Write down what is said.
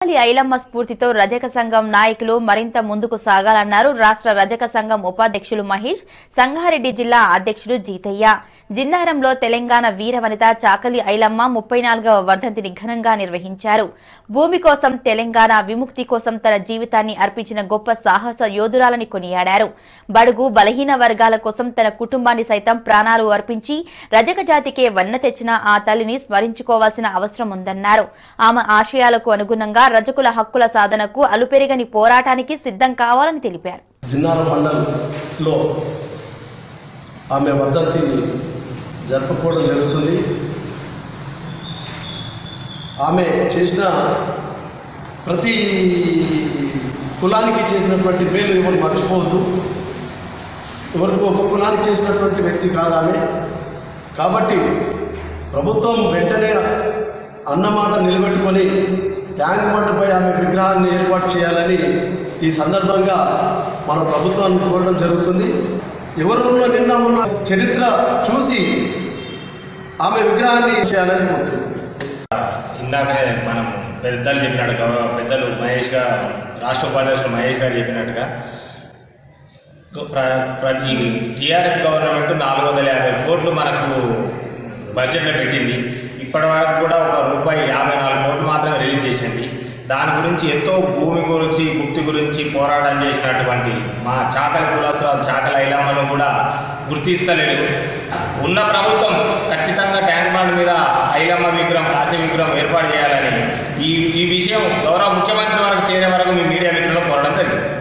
చాకలి ఐలమ్మ స్ఫూర్తితో రజక సంఘం నాయకులు మరింత ముందుకు సాగాలన్నారు రాష్ట్ర రజక సంఘం ఉపాధ్యక్షులు మహేష్ సంగారెడ్డి జిల్లా అధ్యక్షుడు జీతయ్య జిన్నారంలో తెలంగాణ వీరవనిత చాకలి ఐలమ్మ ముప్పై నాలుగవ వర్ధంతిని ఘనంగా నిర్వహించారు భూమి కోసం తెలంగాణ విముక్తి కోసం తన జీవితాన్ని అర్పించిన గొప్ప సాహస యోధురాలని కొనియాడారు బడుగు బలహీన వర్గాల కోసం తన కుటుంబాన్ని సైతం ప్రాణాలు అర్పించి రజక జాతికే వన్న తెచ్చిన ఆ తల్లిని స్మరించుకోవాల్సిన అవసరం ఉందన్నారు ఆమె ఆశయాలకు అనుగుణంగా రజకుల హక్కుల సాధనకు అలుపెరగని పోరాటానికి సిద్ధం కావాలని తెలిపారు జిన్నారం మండలంలో ఆమె వర్ధంతి జరుపుకోవడం జరుగుతుంది ఆమె చేసిన ప్రతి కులానికి చేసినటువంటి మేలు ఎవరు మర్చిపోవద్దు ఎవరికి ఒక కులానికి చేసినటువంటి వ్యక్తి కాదు ఆమె కాబట్టి ప్రభుత్వం వెంటనే అన్నమాట నిలబెట్టుకొని ట్యాంక్ బండ్పై ఆమె విగ్రహాన్ని ఏర్పాటు చేయాలని ఈ సందర్భంగా మన ప్రభుత్వాన్ని కోరడం జరుగుతుంది ఎవరెవరిలో నిన్న ఉన్న చరిత్ర చూసి ఆమె విగ్రహాన్ని చేయాలని కోరుతుంది ఇందాకనే మనం పెద్దలు చెప్పినట్టు గౌరవ పెద్దలు మహేష్ గారు రాష్ట్ర ఉపాధ్యక్షులు మహేష్ గారు చెప్పినట్టుగా గ- ప్ర- ప్రతి టీఆర్ఎస్ గవర్నమెంట్ నాలుగు వందల యాభై కోట్లు మనకు బడ్జెట్లో పెట్టింది ఇప్పటి వరకు కూడా ఒక రూపాయి యాభై నాలుగు కోట్లు మాత్రమే రిలీజ్ చేసింది దాని గురించి ఎంతో భూమి గురించి ముక్తి గురించి పోరాటం చేసినటువంటి మా చాకలి కులస్తురాలు చాకలి ఐలమ్మను కూడా గుర్తిస్తలేదు ఉన్న ప్రభుత్వం ఖచ్చితంగా ట్యాంక్ బండ్ మీద ఐలమ్మ విగ్రహం కాశీ విగ్రహం ఏర్పాటు చేయాలని ఈ ఈ విషయం గౌరవ ముఖ్యమంత్రి వరకు చేరే వరకు మీ మీడియా మిత్రులు కోరడం జరిగింది